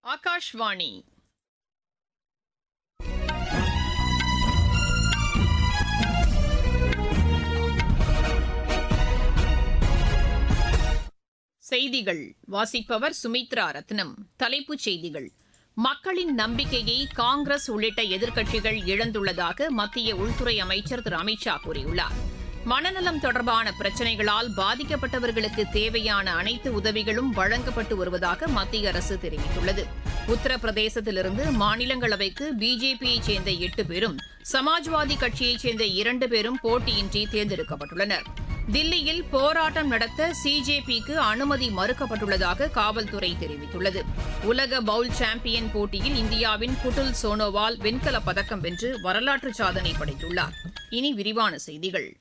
ஆகாஷ்வாணி செய்திகள் வாசிப்பவர் சுமித்ரா ரத்னம் தலைப்புச் செய்திகள் மக்களின் நம்பிக்கையை காங்கிரஸ் உள்ளிட்ட எதிர்க்கட்சிகள் இழந்துள்ளதாக மத்திய உள்துறை அமைச்சர் திரு அமித் ஷா கூறியுள்ளார் மனநலம் தொடர்பான பிரச்சினைகளால் பாதிக்கப்பட்டவர்களுக்கு தேவையான அனைத்து உதவிகளும் வழங்கப்பட்டு வருவதாக மத்திய அரசு தெரிவித்துள்ளது உத்தரப்பிரதேசத்திலிருந்து மாநிலங்களவைக்கு பிஜேபியைச் சேர்ந்த எட்டு பேரும் சமாஜ்வாதி கட்சியைச் சேர்ந்த இரண்டு பேரும் போட்டியின்றி தேர்ந்தெடுக்கப்பட்டுள்ளனர் தில்லியில் போராட்டம் நடத்த சிஜேபிக்கு அனுமதி மறுக்கப்பட்டுள்ளதாக காவல்துறை தெரிவித்துள்ளது உலக பவுல் சாம்பியன் போட்டியில் இந்தியாவின் புட்டுல் சோனோவால் வெண்கலப் பதக்கம் வென்று வரலாற்று சாதனை படைத்துள்ளார் இனி விரிவான செய்திகள்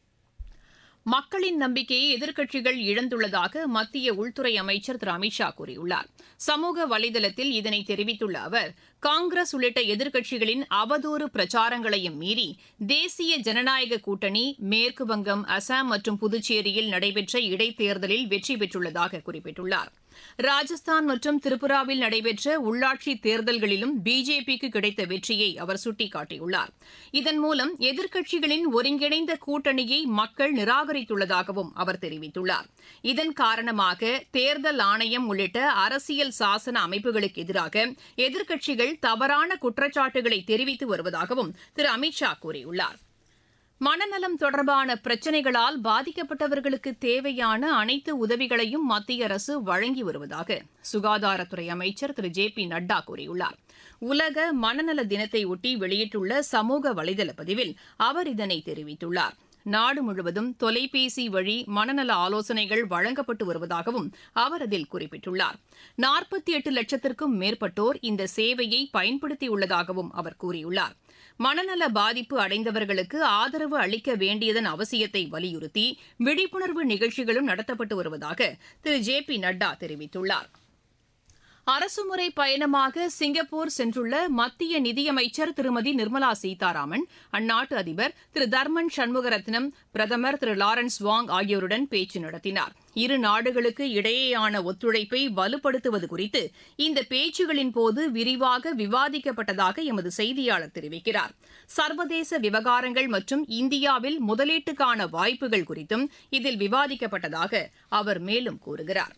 மக்களின் நம்பிக்கையை எதிர்க்கட்சிகள் இழந்துள்ளதாக மத்திய உள்துறை அமைச்சர் திரு அமித் ஷா கூறியுள்ளார் சமூக வலைதளத்தில் இதனை தெரிவித்துள்ள அவர் காங்கிரஸ் உள்ளிட்ட எதிர்க்கட்சிகளின் அவதூறு பிரச்சாரங்களையும் மீறி தேசிய ஜனநாயக கூட்டணி மேற்கு வங்கம் அசாம் மற்றும் புதுச்சேரியில் நடைபெற்ற இடைத்தேர்தலில் வெற்றி பெற்றுள்ளதாக குறிப்பிட்டுள்ளார் ராஜஸ்தான் மற்றும் திரிபுராவில் நடைபெற்ற உள்ளாட்சி தேர்தல்களிலும் பிஜேபிக்கு கிடைத்த வெற்றியை அவர் சுட்டிக்காட்டியுள்ளார் இதன் மூலம் எதிர்க்கட்சிகளின் ஒருங்கிணைந்த கூட்டணியை மக்கள் நிராகரித்துள்ளதாகவும் அவர் தெரிவித்துள்ளார் இதன் காரணமாக தேர்தல் ஆணையம் உள்ளிட்ட அரசியல் சாசன அமைப்புகளுக்கு எதிராக எதிர்க்கட்சிகள் தவறான குற்றச்சாட்டுகளை தெரிவித்து வருவதாகவும் திரு அமித் ஷா கூறியுள்ளார் மனநலம் தொடர்பான பிரச்சினைகளால் பாதிக்கப்பட்டவர்களுக்கு தேவையான அனைத்து உதவிகளையும் மத்திய அரசு வழங்கி வருவதாக சுகாதாரத்துறை அமைச்சர் திரு ஜே பி நட்டா கூறியுள்ளார் உலக மனநல தினத்தை ஒட்டி வெளியிட்டுள்ள சமூக வலைதள பதிவில் அவர் இதனை தெரிவித்துள்ளார் நாடு முழுவதும் தொலைபேசி வழி மனநல ஆலோசனைகள் வழங்கப்பட்டு வருவதாகவும் அவர் அதில் குறிப்பிட்டுள்ளார் நாற்பத்தி எட்டு லட்சத்திற்கும் மேற்பட்டோர் இந்த சேவையை பயன்படுத்தியுள்ளதாகவும் அவர் கூறியுள்ளார் மனநல பாதிப்பு அடைந்தவர்களுக்கு ஆதரவு அளிக்க வேண்டியதன் அவசியத்தை வலியுறுத்தி விழிப்புணர்வு நிகழ்ச்சிகளும் நடத்தப்பட்டு வருவதாக திரு ஜே பி நட்டா தெரிவித்துள்ளார் அரசுமுறை பயணமாக சிங்கப்பூர் சென்றுள்ள மத்திய நிதியமைச்சர் திருமதி நிர்மலா சீதாராமன் அந்நாட்டு அதிபர் திரு தர்மன் சண்முகரத்னம் பிரதமர் திரு லாரன்ஸ் வாங் ஆகியோருடன் பேச்சு நடத்தினார் இரு நாடுகளுக்கு இடையேயான ஒத்துழைப்பை வலுப்படுத்துவது குறித்து இந்த பேச்சுகளின் போது விரிவாக விவாதிக்கப்பட்டதாக எமது செய்தியாளர் தெரிவிக்கிறார் சர்வதேச விவகாரங்கள் மற்றும் இந்தியாவில் முதலீட்டுக்கான வாய்ப்புகள் குறித்தும் இதில் விவாதிக்கப்பட்டதாக அவர் மேலும் கூறுகிறார்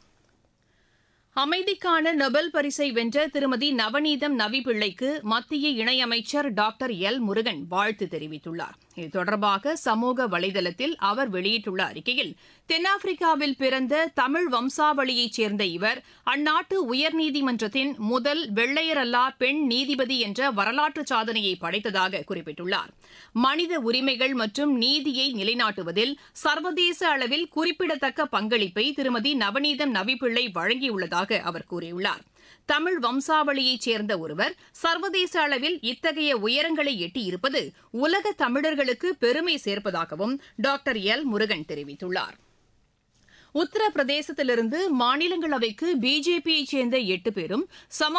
அமைதிக்கான நொபல் பரிசை வென்ற திருமதி நவநீதம் நவி பிள்ளைக்கு மத்திய இணையமைச்சர் டாக்டர் எல் முருகன் வாழ்த்து தெரிவித்துள்ளார் இது தொடர்பாக சமூக வலைதளத்தில் அவர் வெளியிட்டுள்ள அறிக்கையில் தென்னாப்பிரிக்காவில் பிறந்த தமிழ் வம்சாவளியைச் சேர்ந்த இவர் அந்நாட்டு உயர்நீதிமன்றத்தின் முதல் வெள்ளையரல்லா பெண் நீதிபதி என்ற வரலாற்று சாதனையை படைத்ததாக குறிப்பிட்டுள்ளார் மனித உரிமைகள் மற்றும் நீதியை நிலைநாட்டுவதில் சர்வதேச அளவில் குறிப்பிடத்தக்க பங்களிப்பை திருமதி நவநீதம் நவிப்பிள்ளை வழங்கியுள்ளதாக அவர் கூறியுள்ளார் தமிழ் வம்சாவளியைச் சேர்ந்த ஒருவர் சர்வதேச அளவில் இத்தகைய உயரங்களை எட்டியிருப்பது உலக தமிழர்களுக்கு பெருமை சேர்ப்பதாகவும் டாக்டர் எல் முருகன் தெரிவித்துள்ளார் உத்தரப்பிரதேசத்திலிருந்து மாநிலங்களவைக்கு பிஜேபியைச் சேர்ந்த எட்டு பேரும் சமா